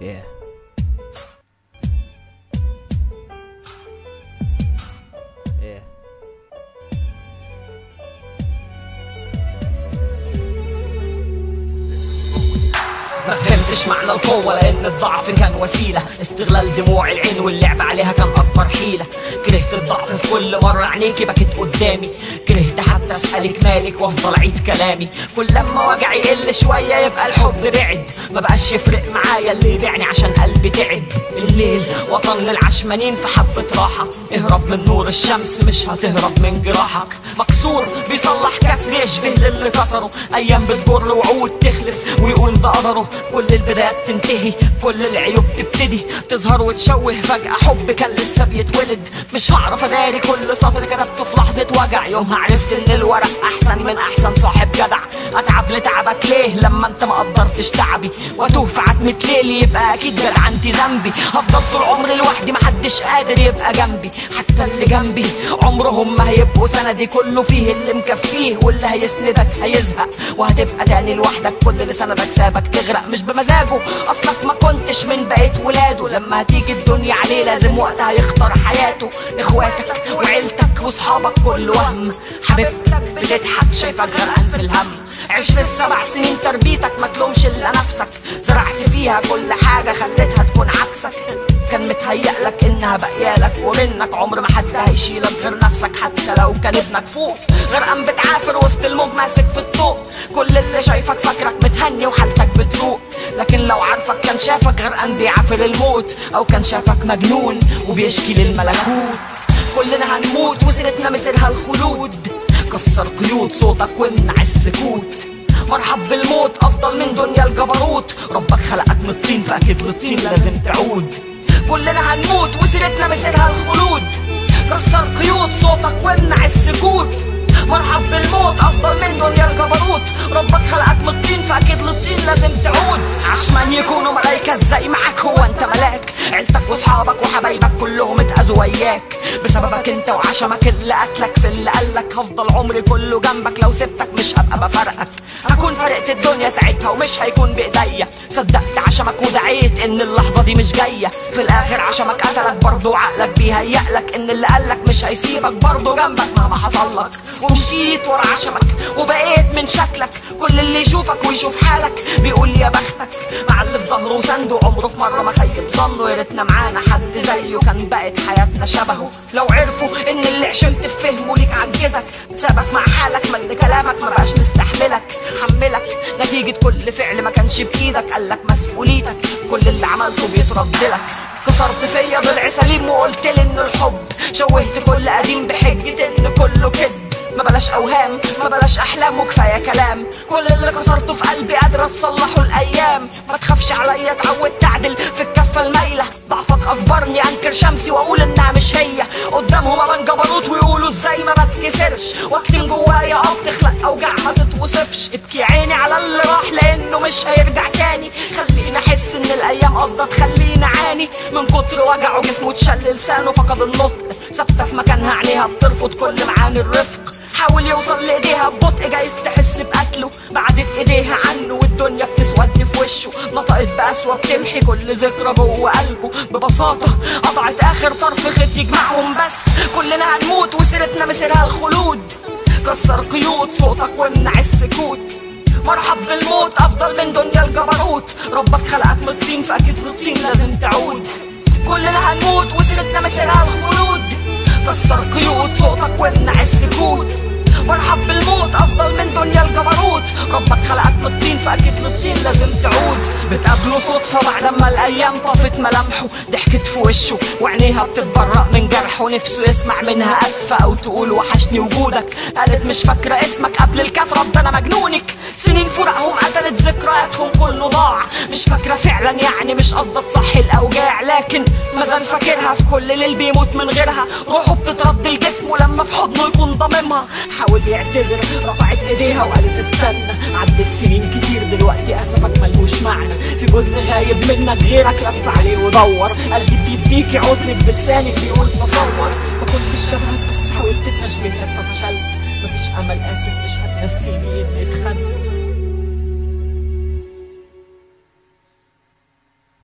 Yeah. Yeah. ما فهمتش معنى القوة لأن الضعف كان وسيلة استغلال دموع العين واللعب عليها كان أكبر حيلة كرهت الضعف في كل مرة عينيكي بكت قدامي كرهت حتى أسألك مالك وأفضل أعيد كلامي كل لما وجعي يقل شوية يبقى الحب بعد ما بقاش يفرق معايا اللي يبيعني عشان قلبي تعب الليل وطن للعشمانين في حبة راحة اهرب من نور الشمس مش هتهرب من جراحك مكسور بيصلح كسر يشبه للي كسره أيام بتجر وعود تخلف ويقول ده قدره كل البدايات تنتهي كل العيوب تبتدي تظهر وتشوه فجأة حب كان لسه بيتولد مش هعرف اداري كل سطر كتبته في لحظة وجع يومها عرفت ان الورق احسن من احسن صاحب جدع اتعب لتعبك ليه لما انت ما قدرتش تعبي واتوه في عتمة ليلي يبقى اكيد جدعنتي ذنبي هفضل طول عمري لوحدي محدش قادر يبقى جنبي حتى اللي جنبي عمرهم ما هيبقوا سندي كله فيه اللي مكفيه واللي هيسندك هيزهق وهتبقى تاني لوحدك كل اللي سندك سابك تغرق مش بمزاجه اصلك ما كنتش من بقية ولاده لما هتيجي الدنيا عليه لازم وقتها يختار حياته اخواتك وعيلتك واصحابك كل وهم حبيبتك بتضحك شايفك غرقان في الهم عشرة سبع سنين تربيتك ما تلومش الا نفسك زرعت فيها كل حاجة خليتها تكون عكسك كان متهيألك انها بقيالك ومنك عمر ما حد هيشيلك غير نفسك حتى لو كان ابنك فوق غرقان بتعافر وسط الموج ماسك في الطوق كل اللي شايفك فاكرك متهني وحالتك بتروق لكن لو عارفك كان شافك غرقان بيعافر الموت او كان شافك مجنون وبيشكي للملكوت كلنا هنموت وسيرتنا مسيرها الخلود كسر قيود صوتك وامنع السكوت مرحب بالموت افضل من دنيا الجبروت ربك خلقك من الطين فاكيد للطين لازم تعود كلنا هنموت وسيرتنا مسيرها الخلود كسر قيود صوتك وامنع السكوت مرحب بالموت افضل من دنيا الجبروت ربك خلقك من الطين فاكيد للطين لازم تعود عشمان يكونوا ملايكة ازاي معاك هو انت ملاك عيلتك واصحابك وحبايبك كلهم اتأذوا وياك بسببك انت وعشمك اللي قتلك في اللي قالك هفضل عمري كله جنبك لو سبتك مش هبقى بفرقك هكون فرقت الدنيا ساعتها ومش هيكون بايديا صدقت عشمك ودعيت ان اللحظة دي مش جاية في الاخر عشمك قتلك برضه عقلك بيهيألك ان اللي قالك مش هيسيبك برضه جنبك مهما حصلك ومشيت ورا عشمك وبقيت من شكلك كل اللي يشوفك ويشوف حالك بيقول يا بختك مع اللي في ظهره وسنده عمره في مرة ما خيب ظنه يا ريتنا معانا حد زيه كان بقت حياتنا شبهه لو عرفوا ان اللي عشمت في فهمه ليك عجزك سابك مع حالك ما اللي كلامك ما بقاش مستحملك حملك نتيجة كل فعل ما كانش بإيدك قالك مسؤوليتك كل اللي عملته بيترد لك كسرت فيا ضلع سليم وقلت لي ان الحب شوهت كل قديم بحجة ان كله كذب ما بلاش اوهام ما بلاش احلام وكفايه كلام كل اللي كسرته في قلبي قادره تصلحه الايام ما تخافش عليا اتعود تعدل في الكفه المايله ضعفك اجبرني انكر شمسي واقول انها مش هي قدامهم ابان جبروت ويقولوا ازاي ما بتكسرش واكتم جوايا اه بتخلق اوجاع ما تتوصفش ابكي عيني على اللي راح لانه مش هيرجع تاني خليني احس ان الايام قصدها تخليني اعاني من كتر وجعه جسمه اتشل لسانه فقد النطق ثابته في مكانها عينيها بترفض كل معاني الرفق حاول يوصل لايديها ببطء جايز تحس بقتله بعدت ايديها عنه والدنيا بتسود في وشه نطقت بقسوة بتمحي كل ذكرى جوه قلبه ببساطة قطعت اخر طرف خيط يجمعهم بس كلنا هنموت وسيرتنا مسيرها الخلود كسر قيود صوتك وامنع السكوت مرحب بالموت افضل من دنيا الجبروت ربك خلقك من الطين فاكيد للطين لازم تعود كلنا هنموت وسيرتنا مسيرها الخلود كسر قيود صوتك وامنع السكوت مرحب بالموت افضل من دنيا الجبروت ربك خلقك من الطين فاكيد للطين لازم تعود بتقابله صدفه بعد ما الايام طفت ملامحه ضحكت في وشه وعينيها بتتبرق من جرحه نفسه يسمع منها اسفه او تقول وحشني وجودك قالت مش فاكره اسمك قبل الكاف ربنا مجنونك سنين فراقهم قتلت ذكرياتهم كله ضاع مش فاكره فعلا يعني مش قصدها تصحي الاوجاع لكن مازال فاكرها في كل ليل بيموت من غيرها روحه بتترد لجسمه لما في حضنه يكون ضاممها حاول يعتذر رفعت ايديها وقالت استنى عدت سنين كتير دلوقتي اسفك ملهوش معنى في جزء غايب منك غيرك لف عليه ودور قلبي بيديكي عذرك بلسانك بيقول تصور ما كنتش شبهك بس حاولت تشبهك ففشلت مفيش امل اسف مش هتنسيني اني اتخنت